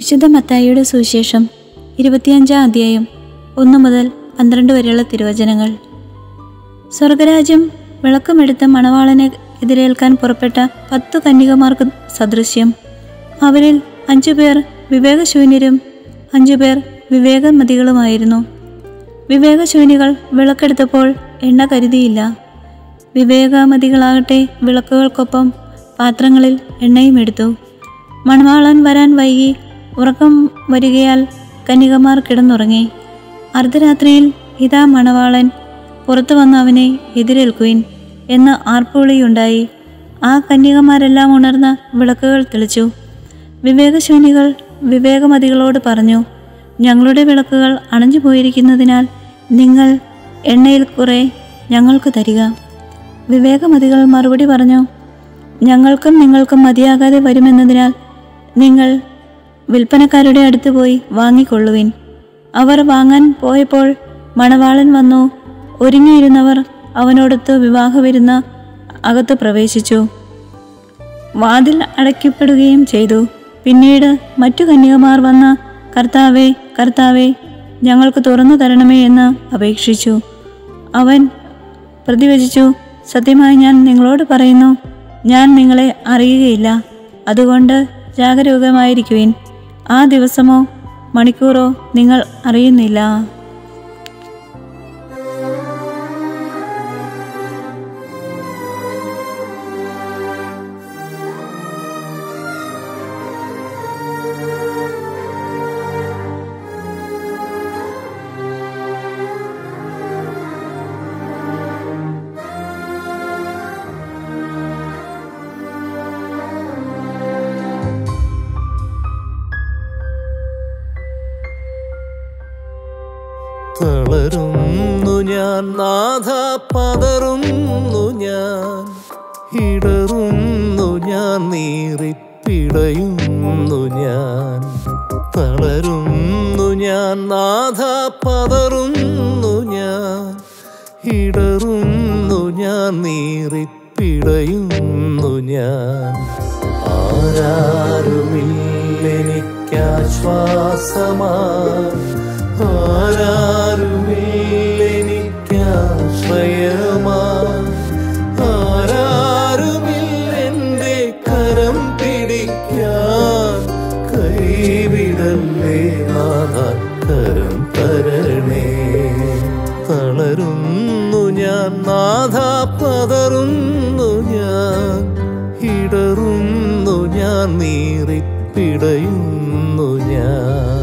വിശുദ്ധ മത്തായിയുടെ സുവിശേഷം ഇരുപത്തിയഞ്ചാം അധ്യായം ഒന്ന് മുതൽ പന്ത്രണ്ട് വരെയുള്ള തിരുവചനങ്ങൾ സ്വർഗരാജ്യം വിളക്കമെടുത്ത മണവാളനെ എതിരേൽക്കാൻ പുറപ്പെട്ട പത്തു കന്യകമാർക്ക് സദൃശ്യം അവരിൽ അഞ്ചുപേർ വിവേകശൂന്യരും അഞ്ചുപേർ വിവേകമതികളുമായിരുന്നു വിവേകശൂന്യകൾ വിളക്കെടുത്തപ്പോൾ എണ്ണ കരുതിയില്ല വിവേകമതികളാകട്ടെ വിളക്കുകൾക്കൊപ്പം പാത്രങ്ങളിൽ എണ്ണയും എടുത്തു മണവാളൻ വരാൻ വൈകി ഉറക്കം വരികയാൽ കന്യകമാർ കിടന്നുറങ്ങി അർദ്ധരാത്രിയിൽ ഇതാ മണവാളൻ പുറത്തു വന്ന് അവനെ എതിരേൽക്കുവിൻ എന്ന് ആർപ്പുവിളിയുണ്ടായി ആ കന്യകമാരെല്ലാം ഉണർന്ന വിളക്കുകൾ തെളിച്ചു വിവേകശൂന്യകൾ വിവേകമതികളോട് പറഞ്ഞു ഞങ്ങളുടെ വിളക്കുകൾ അണഞ്ഞു പോയിരിക്കുന്നതിനാൽ നിങ്ങൾ എണ്ണയിൽ കുറെ ഞങ്ങൾക്ക് തരിക വിവേകമതികൾ മറുപടി പറഞ്ഞു ഞങ്ങൾക്കും നിങ്ങൾക്കും മതിയാകാതെ വരുമെന്നതിനാൽ നിങ്ങൾ വിൽപ്പനക്കാരുടെ അടുത്ത് പോയി വാങ്ങിക്കൊള്ളുവിൻ അവർ വാങ്ങാൻ പോയപ്പോൾ മണവാളൻ വന്നു ഒരുങ്ങിയിരുന്നവർ അവനോടൊത്ത് വിവാഹവിരുന്ന അകത്ത് പ്രവേശിച്ചു വാതിൽ അടയ്ക്കപ്പെടുകയും ചെയ്തു പിന്നീട് മറ്റു കന്യകമാർ വന്ന കർത്താവേ കർത്താവേ ഞങ്ങൾക്ക് തുറന്നു തരണമേ എന്ന് അപേക്ഷിച്ചു അവൻ പ്രതിവചിച്ചു സത്യമായി ഞാൻ നിങ്ങളോട് പറയുന്നു ഞാൻ നിങ്ങളെ അറിയുകയില്ല അതുകൊണ്ട് ജാഗരൂകമായിരിക്കുവിൻ ആ ദിവസമോ മണിക്കൂറോ നിങ്ങൾ അറിയുന്നില്ല തളരുന്നു ഞാൻ നാഥ പതറുന്നു ഞാൻ ഇടറുന്നു ഞാൻ നീറിപ്പിടയുന്നു ഞാൻ തളരുന്നു ഞാൻ നാഥ പതറുന്നു ഞാൻ ഇടറുന്നു ഞാൻ നീറിപ്പിടയുന്നു ഞാൻ ആരാരുമില്ലെനിക്കാശ്വാസമാ ആരാരുമില്ലെനിക്കാശ്രയമാ ആരാരുമില്ലെന്റെ കരം പിടിക്കാൻ കൈവിടല്ലേ നാഥ കരം തരണേ തളരുന്നു ഞാൻ നാഥ പതറുന്നു ഞാൻ ഇടറുന്നു ഞാൻ നീറിപ്പിടയുന്നു ഞാൻ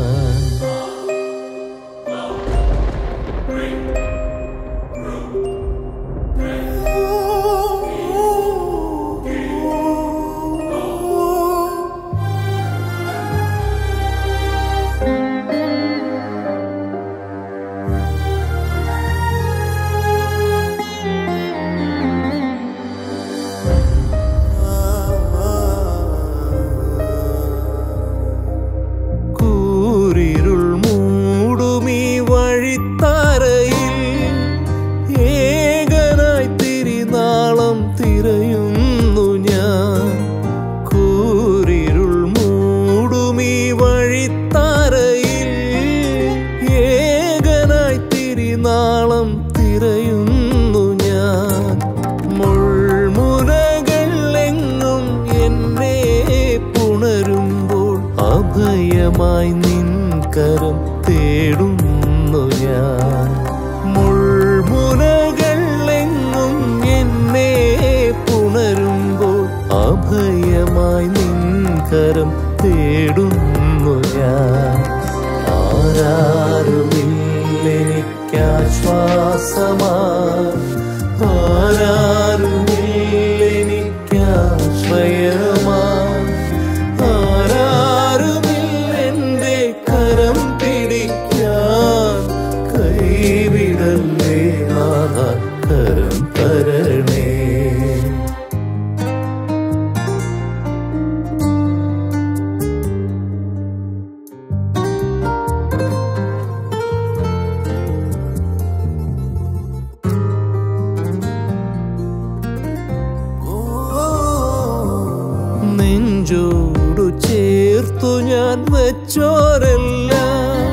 കൂരിരുൾ മൂടുമീ വഴിത്താരയിൽ ഏകനായി തിരിനാളം തിരയുന്നു ഞാൻ കൂരിരുൾ മൂടുമീ വഴിത്താരയിൽ ഏകനായി തിരിനാളം തിരയുന്നു ഞാൻ മുൾമുനകൾ എങ്ങും എന്നെ പുണരുമ്പോൾ അഭയമായി നിൻ കരം തേടുന്നു ഞാൻ മുൾമുനകൾ എങ്ങും എന്നെ പുണരുമ്പോൾ അഭയമായി നിൻ കരം തേടുന്നു ഞാൻ ആരാരുമില്ലെനിക്കാശ്വാസമാ ആരാരുമില്ലെനിക്കാശ്രയമാ ആരാരുമില്ലെന്റെ കരം പിടിക്കാൻ കൈവിടല്ലേ നാഥ കരം തരണേ നെഞ്ചോടു ചേർത്തു ഞാൻ ഞാൻ വെച്ചോരെല്ലാം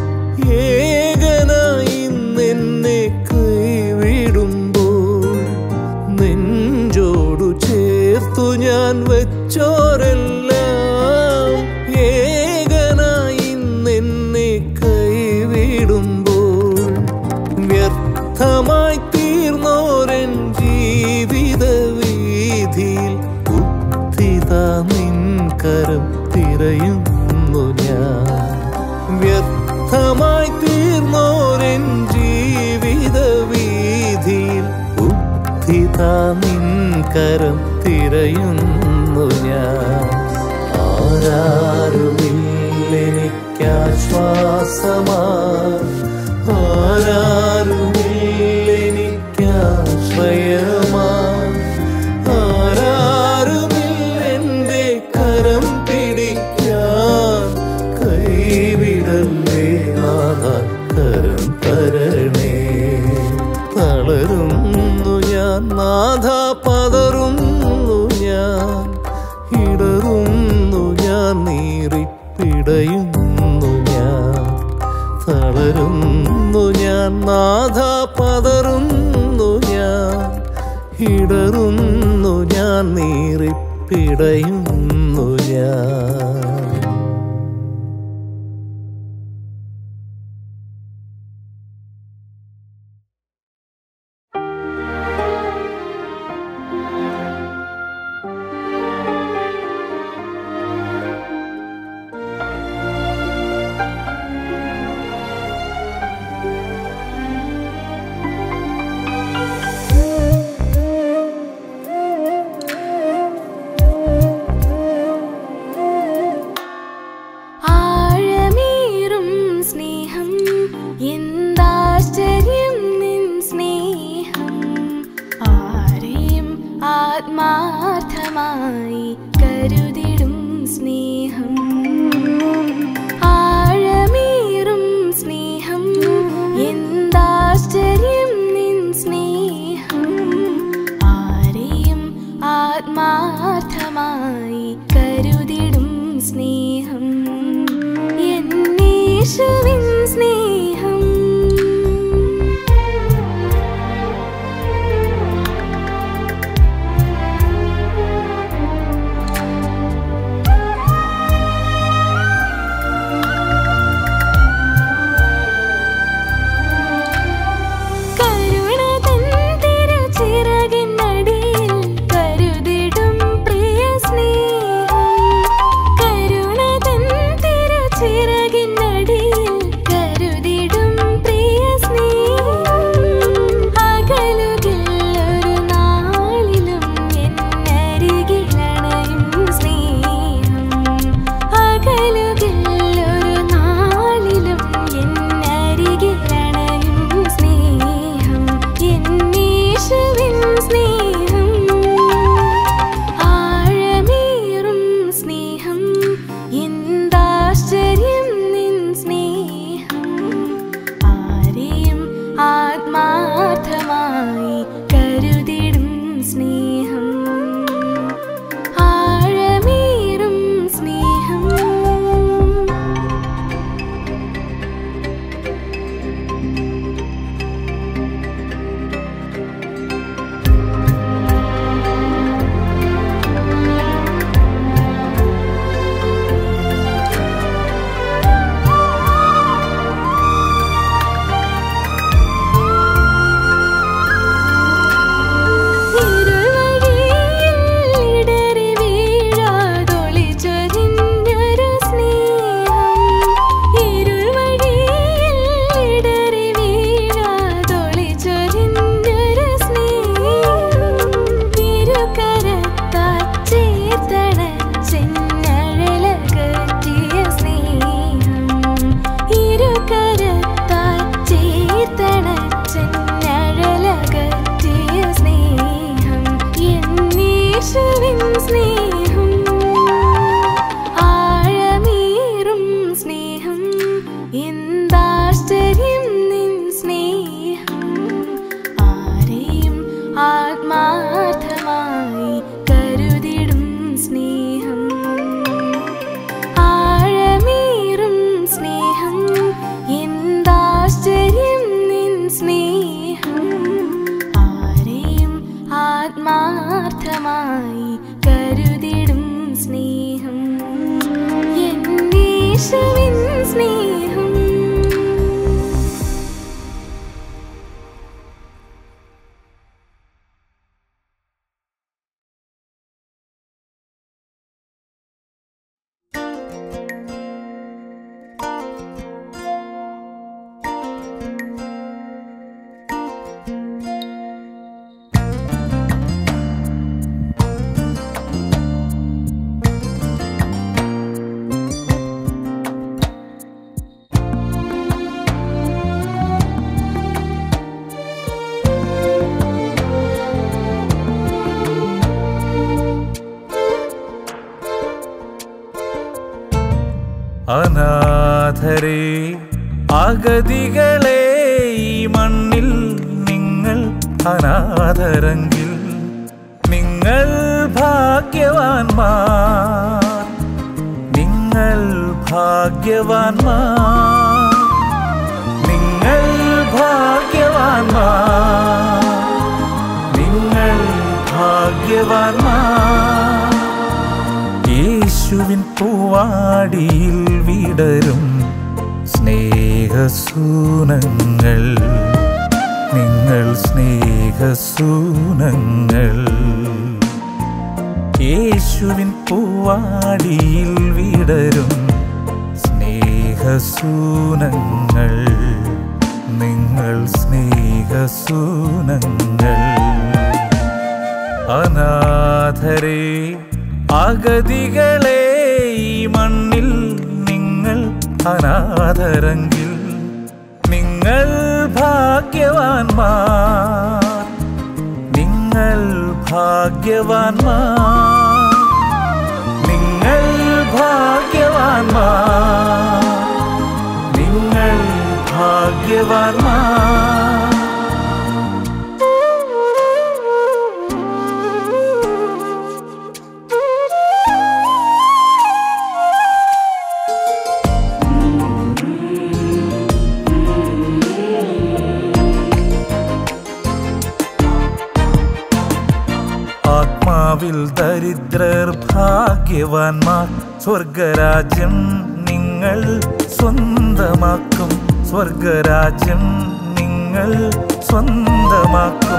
ഏകനായി നിന്നെ കൈവിടുമ്പോൾ നെഞ്ചോടു ചേർത്തു ഞാൻ വെച്ചോരെല്ലാം ഏകനായി നിന്നെ കൈവിടുമ്പോൾ വ്യർത്ഥമായി തീർന്നോരൻ ജീവിത വീതിയിൽ ബുദ്ധിതാ നിൻ കരം തിരയുന്നു ഞാൻ വ്യർത്ഥമായി തീർന്നോരൻ ജീവിത വീതിയിൽ ബുദ്ധിതാ നിൻ കരം തിരയുന്നു ഞാൻ ആരാരുമില്ലെനിക്കാശ്വാസമാ ആരാരുമില്ലെനിക്കാശ്രയമാ ആരാരുമില്ലെന്റെ കരം പിടിക്കാൻ കൈവിടല്ലേ നാഥ കരം തരണേ തളരുന്നു ഞാൻ നാഥ പതറുന്നു ഞാൻ ഇടറുന്നു ഞാൻ നീറിപ്പിടയുന്നു ഞാൻ തളരുന്നു ഞാൻ നാഥ പതറുന്നു ഞാൻ ഇടറുന്നു ഞാൻ നീറിപ്പിടയുന്നു ഞാൻ ആഴമേറും സ്നേഹം എന്താശ്ചര്യം നിൻ സ്നേഹം ആരെയും ആത്മാർത്ഥമായി കരുതിടും സ്നേഹം ആഴമേറും സ്നേഹം എന്താശ്ചര്യം നിൻ സ്നേഹം ആരെയും ആത്മാർത്ഥമായി കരുതിടും സ്നേഹം എന്നേശുവിൻ സ്നേഹം ആത്മാർത്ഥമായി കരുതിടും സ്നേഹം എന്നീശുവിൻ സ്നേഹം അനാഥരെ അഗതികളെ ഈ മണ്ണിൽ നിങ്ങൾ അനാഥരെങ്കിൽ നിങ്ങൾ ഭാഗ്യവാന്മാർ നിങ്ങൾ ഭാഗ്യവാന്മാർ നിങ്ങൾ ഭാഗ്യവാന്മാർ നിങ്ങൾ ഭാഗ്യവാന്മാർ യേശുവിൻ പൂവാടിയിൽ വിടരും സ്നേഹസൂനങ്ങൾ നിങ്ങൾ സ്നേഹസൂനങ്ങൾ യേശുവിൻ പൂവാടിയിൽ വിടരും സ്നേഹസൂനങ്ങൾ നിങ്ങൾ സ്നേഹസൂനങ്ങൾ അനാഥരെ അഗതികളെ ഈ മണ്ണിൽ നിങ്ങൾ അനാഥരെങ്കിൽ നിങ്ങൾ ഭാഗ്യവാന്മാർ നിങ്ങൾ ഭാഗ്യവാന്മാർ നിങ്ങൾ ഭാഗ്യവാന്മാർ നിങ്ങൾ ഭാഗ്യവാന്മാർ ആത്മാവിൽ ദരിദ്രർ ഭാഗ്യവാന്മാർ സ്വർഗരാജ്യം നിങ്ങൾ സ്വന്തമാക്കും സ്വർഗരാജ്യം നിങ്ങൾ സ്വന്തമാക്കും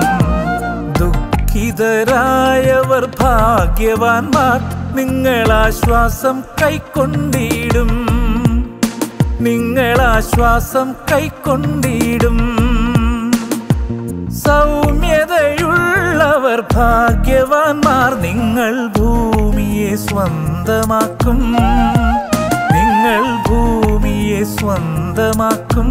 ദുഃഖിതരായവർ ഭാഗ്യവാന്മാർ നിങ്ങൾ ആശ്വാസം കൈക്കൊണ്ടിടും നിങ്ങൾ ആശ്വാസം കൈക്കൊണ്ടിടും സൗമ്യതയുള്ളവർ ഭാഗ്യവാന്മാർ നിങ്ങൾ ഭൂമിയെ സ്വന്തമാക്കും നിങ്ങൾ ഭൂമിയെ സ്വന്തമാക്കും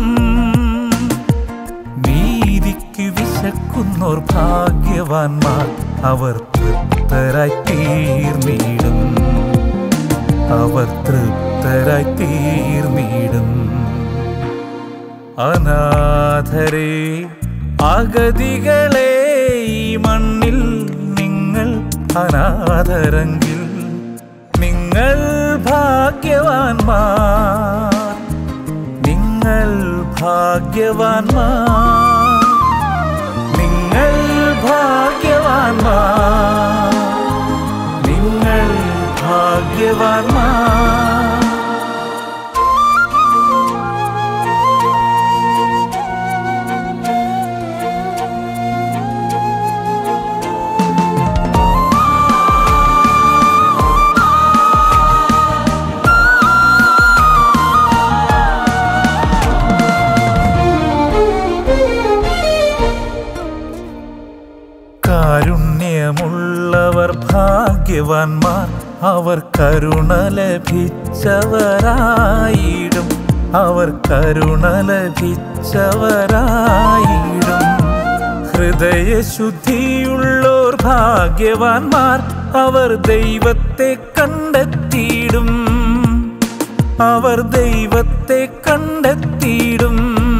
നീതിക്ക് വിശക്കുന്നോർ ഭാഗ്യവാന്മാർ അവർ തൃപ്തരായി തീർന്നിടും അവർ തൃപ്തരായി തീർന്നിടും അനാഥരെ അഗതികളെ ഈ മണ്ണിൽ നിങ്ങൾ അനാഥരെങ്കിൽ നിങ്ങൾ ഭാഗ്യവാന്മാർ നിങ്ങൾ ഭാഗ്യവാന്മാർ നിങ്ങൾ ഭാഗ്യവാന്മാർ നിങ്ങൾ ഭാഗ്യവാന്മാർ കാരുണ്യമുള്ളവർ ഭാഗ്യവാന്മാർ അവർ കരുണ ലഭിച്ചവരായിടും അവർ കരുണ ലഭിച്ചവരായിടും ഹൃദയശുദ്ധിയുള്ളോർ ഭാഗ്യവാന്മാർ അവർ ദൈവത്തെ കണ്ടെത്തിയിടും അവർ ദൈവത്തെ കണ്ടെത്തിയിടും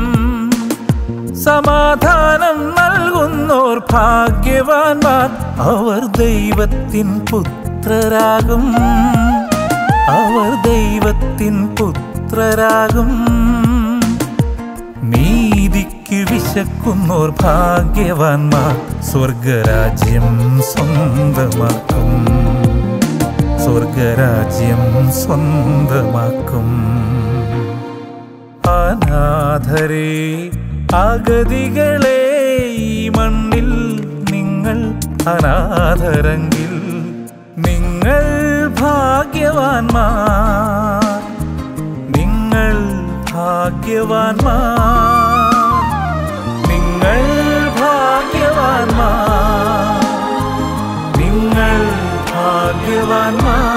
സമാധാനം നൽകുന്നോർ ഭാഗ്യവാന്മാർ അവർ ദൈവത്തിൻ പുത്രരാകും അവർ ദൈവത്തിൻ പുത്രരാകും നീതിക്ക് നീതിക്ക് വിശക്കുന്നോർ ഭാഗ്യവാന്മാർ സ്വർഗരാജ്യം സ്വന്തമാക്കും സ്വർഗരാജ്യം സ്വന്തമാക്കും അനാഥരെ അഗതികളെ ഈ മണ്ണിൽ നിങ്ങൾ അനാഥരെങ്കിൽ നിങ്ങൾ ഭാഗ്യവാന്മാർ നിങ്ങൾ ഭാഗ്യവാന്മാർ നിങ്ങൾ ഭാഗ്യവാന്മാർ നിങ്ങൾ ഭാഗ്യവാന്മാർ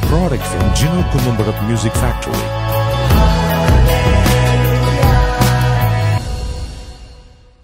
product from Gino Columbarat Music Factory.